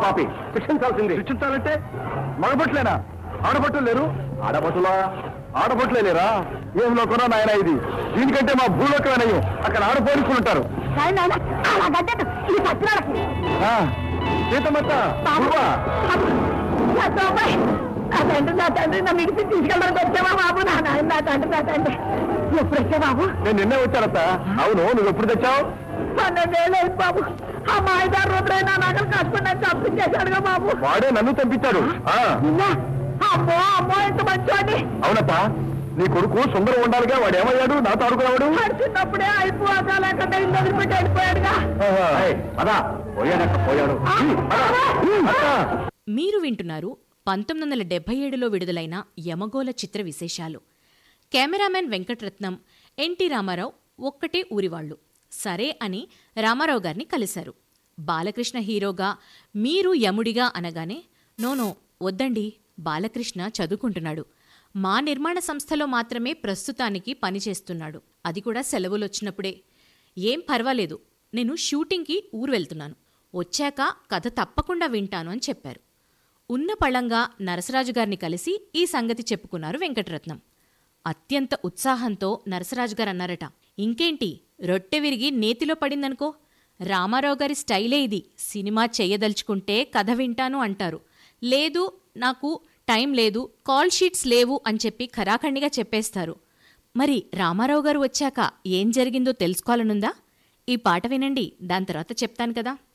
పాపి శిక్షించాల్సింది శిక్షించాలంటే మగబట్లేనా ఆడబట్టలు లేరు ఆడబట్టులా ఆడబట్టలే లేరా ఏం లోకరా నాయన ఇది దీనికంటే మా భూలోకమేనయ్యం అక్కడ ఆడ పోలీసులు ఉంటారు నాయన నాయన అలా గడ్డదు ఈ సత్యనారాయణ ఆ, సీతమ్మత్త గురువా నా తోపై నా తండ్రి నా తండ్రి నా మిడిసి తీసుకెళ్ళడానికి వచ్చావా బాబు నా నాయన నా తండ్రి నా తండ్రి ఎప్పుడు వచ్చా బాబు నేను నిన్నే వచ్చానత్త అవును నువ్వు ఎప్పుడు తెచ్చావు పన్నెండేళ్ళు అయింది బాబు ఆ మాయదారు రోజులైనా నగలు కట్టుకుని చంపించేశాడుగా బాబు వాడే నన్ను చంపించాడు ఆ, నిన్న అమ్మో అమ్మో ఇంత మంచోడి అవునత్త నీ కొడుకు సుందరం ఉండాలిగా వాడు ఏమయ్యాడు నాతో ఆడుకున్నాడు వాడు చిన్నప్పుడే అయిపోగా లేకుండా ఇల్లు వదిలిపెట్టి వెళ్ళిపోయాడుగా పదా పోయాడక్క పోయాడు అత్త మీరు వింటున్నారు పంతొమ్మిది వందల డెబ్బై ఏడులో విడుదలైన యమగోళ చిత్ర విశేషాలు కెమెరామెన్ వెంకటరత్నం ఎన్టీ రామారావు ఒక్కటే ఊరివాళ్లు సరే అని రామారావు గారిని కలిశారు బాలకృష్ణ హీరోగా మీరు యముడిగా అనగానే నోనో వద్దండి బాలకృష్ణ చదువుకుంటున్నాడు మా నిర్మాణ సంస్థలో మాత్రమే ప్రస్తుతానికి పనిచేస్తున్నాడు అది కూడా సెలవులొచ్చినప్పుడే ఏం పర్వాలేదు నేను షూటింగ్కి ఊరు వెళ్తున్నాను వచ్చాక కథ తప్పకుండా వింటాను అని చెప్పారు ఉన్న పళంగా నరసరాజు గారిని కలిసి ఈ సంగతి చెప్పుకున్నారు వెంకటరత్నం అత్యంత ఉత్సాహంతో నరసరాజు గారు అన్నారట ఇంకేంటి రొట్టె విరిగి నేతిలో పడిందనుకో రామారావు గారి స్టైలే ఇది సినిమా చెయ్యదలుచుకుంటే కథ వింటాను అంటారు లేదు నాకు టైం లేదు కాల్ షీట్స్ లేవు అని చెప్పి ఖరాఖండిగా చెప్పేస్తారు మరి రామారావు గారు వచ్చాక ఏం జరిగిందో తెలుసుకోవాలనుందా ఈ పాట వినండి దాని తర్వాత చెప్తాను కదా